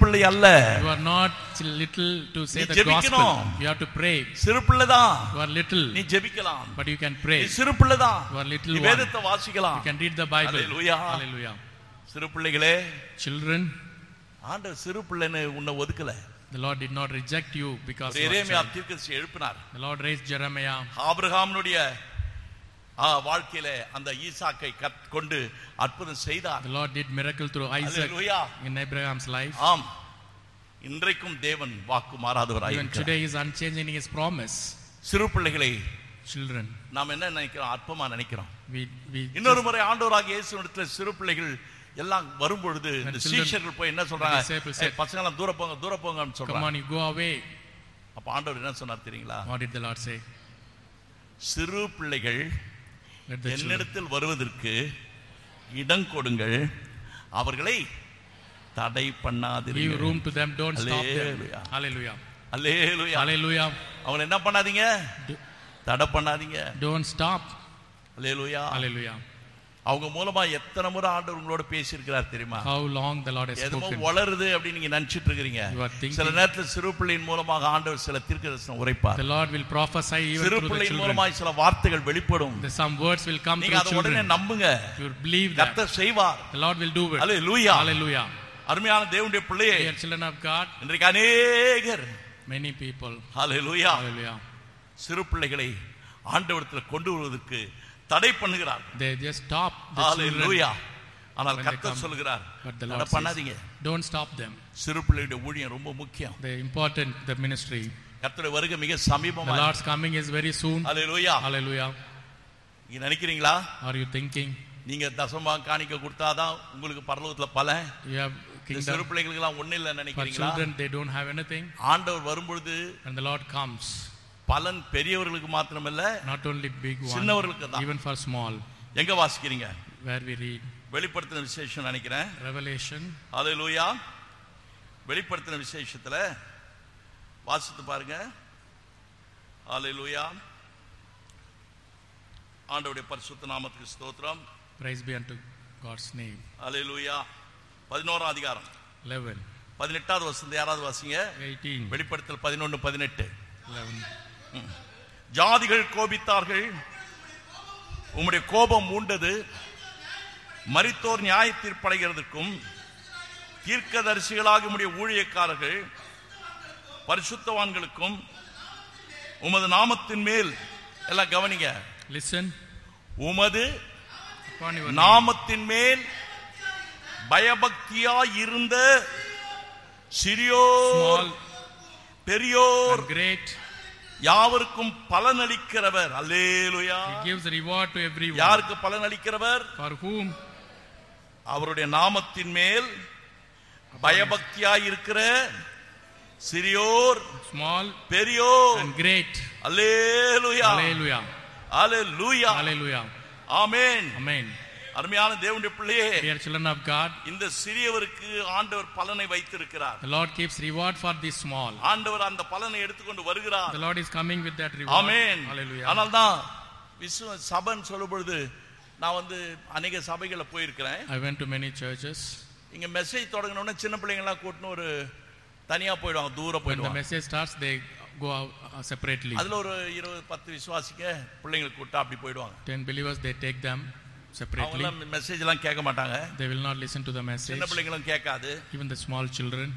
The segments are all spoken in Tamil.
பிள்ளை அல்ல You are not little to say நீ the ஜெபிக்கணும். gospel. You have to pray. சிறு பிள்ளைதான் You are little, நீ ஜெபிக்கலாம் but you can நீ pray. சிறு பிள்ளைதான் You are little நீ one. வேதத்தை வாசிக்கலாம் You can read the Bible. Hallelujah. Hallelujah. சிறு பிள்ளைகளே Children, ஆண்டவர் சிறு பிள்ளைன்னு உன்னை ஒதுக்கல the Lord did not reject you because ஒரு you are a Jeremiah child. தீர்க்கதரிசி எழுப்பினார் The Lord raised Jeremiah. ஆபிரகாமினுடைய ஆ, வாழ்க்கையில அந்த ஈசாக்கை கத் கொண்டு அற்புதம் செய்தார் The Lord did miracle through Isaac Hallelujah. in Abraham's life. ஆம் இன்றைக்கும் தேவன் வாக்கு மாறாதவராய் Even இருக்கிறார். today he is unchanging in his promise. சிறு பிள்ளைகளை Children, நாம் என்ன நினைக்கிறோம் அற்பமா நினைக்கிறோம் we, we இன்னொரு முறை ஆண்டவராக இயேசுவிடத்துல சிறு பிள்ளைகள் எல்லாம் வரும்பொழுது இந்த When children- சீஷர்கள் போய் என்ன சொல்றாங்க the disciples "ஏய், said, பசங்க எல்லாம் தூர போங்க தூர போங்கன்னு come சொல்றாங்க on, you go away. அப்ப ஆண்டவர் என்ன சொன்னார் தெரியுங்களா What did the Lord say? சிறு பிள்ளைகள் Let the children என்னிடத்தில் வருவதற்கு இடம் கொடுங்கள் அவர்களை தடை give பண்ணாதீங்க room to them. Don't stop them. Hallelujah. Hallelujah. Hallelujah Hallelujah. அவங்களை என்ன பண்ணாதீங்க Do- தடை பண்ணாதீங்க Don't stop. Hallelujah Hallelujah. அவங்க மூலமா எத்தனை முறை ஆண்டவர் உங்களோட பேசியிருக்கிறார் தெரியுமா How long the Lord has எதுமோ spoken. வளருது அப்படின்னு நீங்க நினைச்சிட்டு இருக்கிறீங்க You are thinking- சில நேரத்துல சிறு பிள்ளையின் மூலமாக ஆண்டவர் சில தீர்க்கதரிசனம் உரைப்பார் The Lord will prophesy even சிறு through the பிள்ளையின் children. மூலமாய் சில வார்த்தைகள் வெளிப்படும் The, some words will come நீங்க through அதை உடனே children. நம்புங்க You believe that. கர்த்தர் செய்வார் The Lord will do it. Hallelujah Hallelujah. அருமையான தேவனுடைய பிள்ளையே Dear children of God, இன்றைக்கு அநேகர் many people. ஹalleluya Hallelujah. சிறு பிள்ளைகளை ஆண்டவரத்தில் கொண்டு வருவதற்கு தடை பண்ணுகிறார் They just stop the children. ஹalleluya ஆனால் When they கர்த்தர் come, சொல்கிறார் But the தடை Lord says, பண்ணாதீங்க don't stop them. சிறு பிள்ளையுடைய ஊழியம் ரொம்ப முக்கியம் The important, the ministry. கர்த்தருடைய வருகை மிக The சமீபமா Lord's coming is very soon. Hallelujah Hallelujah. நீங்க நினைக்கிறீங்களா Are you thinking நீங்க தசமா காணிக்க கொடுத்தாதான் உங்களுக்கு பரலோகத்துல பலன் you have இந்த சிறு kingdom? பிள்ளைகளுக்கு எல்லாம் ஒண்ணு இல்ல For நினைக்கிறீங்களா children, they don't have anything. ஆண்டவர் வரும்பொழுது And the Lord comes. பலன் பெரியவர்களுக்கு மாத்திரமல்ல Not only big one, சின்னவர்களுக்கு தான். even for small. எங்க வாசிக்கிறீங்க Where we read வெளிப்படுத்தின விசேஷம் நினைக்கிறேன் Revelation ஹalleluya வெளிப்படுத்தின விசேஷத்துல வாசித்து பாருங்க ஹalleluya ஆண்டவருடைய பரிசுத்த நாமத்துக்கு ஸ்தோத்திரம் Praise be unto God's name. ஹalleluya பதினோராம் அதிகாரம் 11, பதினெட்டாவது வசந்த யாராவது வாசிங்க 18, வெளிப்படுத்தல் பதினொன்று பதினெட்டு 11. ஜாதிகள் கோபித்தார்கள் உம்முடைய கோபம் மூண்டது மரித்தோர் நியாய தீர்ப்படைகிறதுக்கும் தீர்க்கதரிசிகளாக உம்முடைய ஊழியக்காரர்கள் பரிசுத்தவான்களுக்கும் உமது நாமத்தின் மேல் எல்லாம் கவனிங்க Listen உமது upon your name. நாமத்தின் மேல் பயபக்தியா இருந்த சிறியோர் small பெரியோர் and great. யாவருக்கும் பலனளிக்கிறவர் அல்லேலுயா He gives reward to everyone. யாருக்கு பலனளிக்கிறவர் For whom? அவருடைய நாமத்தின் மேல் பயபக்தியாய் இருக்கிற சிறியோர் Small பெரியோர் and great. அல்லேலுயா Hallelujah. அல்லேலூயா Hallelujah. ஆமென் Amen. அருமையான தேவனுடைய பிள்ளையே Dear children of God, இந்த சிறியவருக்கு ஆண்டவர் பலனை வைத்திருக்கிறார் the Lord keeps reward for the small. ஆண்டவர் அந்த பலனை எடுத்துக்கொண்டு வருகிறார் The Lord is coming with that reward. Amen Hallelujah. ஆனால் தான் விசுவ சபைன்னு சொல்லும் பொழுது நான் வந்து அநேக சபைகளை போயிருக்கிறேன் I went to many churches. இங்க மெசேஜ் தொடங்கின உடனே சின்ன பிள்ளைங்களாம் கூட்டின்னு ஒரு தனியா போயிடுவாங்க தூரம் When the போயிடுவாங்க message starts, they go out uh, separately. அதுல ஒரு இருபது பத்து விசுவாசிக்க பிள்ளைங்களை கூட்டா அப்படி போயிடுவாங்க Ten believers, they take them separately. அவங்க மெசேஜ் எல்லாம் கேட்க மாட்டாங்க They will not listen to the message. சின்ன பிள்ளைங்களும் கேட்காது Even the small children.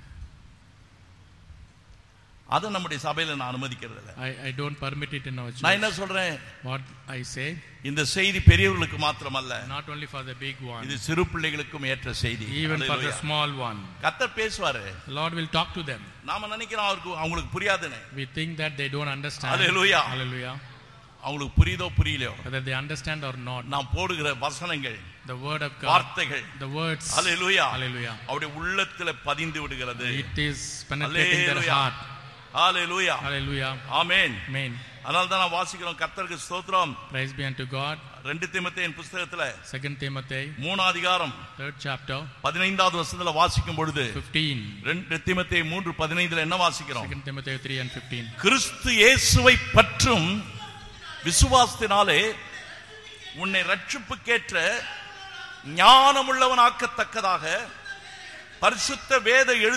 அதை நம்முடைய சபையில நான் அனுமதிக்கிறது இல்லை I, I don't permit it in our நான் church. என்ன சொல்றேன் What I say, இந்த செய்தி பெரியவர்களுக்கு மாத்திரமல்ல not only for the big one, இது சிறு பிள்ளைகளுக்கும் ஏற்ற செய்தி even for the Hallelujah. small one. கர்த்தர் பேசுவாரு The Lord will talk to them. நாம நினைக்கிறோம் அவருக்கு அவங்களுக்கு புரியாதுன்னு We think that they don't understand. Hallelujah. Hallelujah. அவங்களுக்கு புரியுதோ புரியலையோ Whether they understand or not. நாம் போடுகிற வசனங்கள் The word of God, வார்த்தைகள் the words, Hallelujah. Hallelujah. அவருடைய உள்ளத்துல பதிந்து விடுகிறது it is penetrating their Hallelujah. heart. Hallelujah Hallelujah. Amen Amen. அதனால தான் நான் வாசிக்கிறோம் கர்த்தருக்கு ஸ்தோத்திரம் Praise be unto God. ரெண்டு தீமத்தையின் புஸ்தகத்துல Second Timothy, மூணாம் அதிகாரம் third chapter, பதினைந்தாவது வருஷத்துல வாசிக்கும் பொழுது 15. ரெண்டு தீமத்தை மூன்று பதினைந்துல என்ன வாசிக்கிறோம் Second Timothy 3 and 15. கிறிஸ்து இயேசுவை பற்றும் விசுவாசத்தினாலே உன்னை ரட்சிப்புக்கேற்ற ஞானமுள்ளவனாக்கத்தக்கதாக பரிசுத்த வேத எழு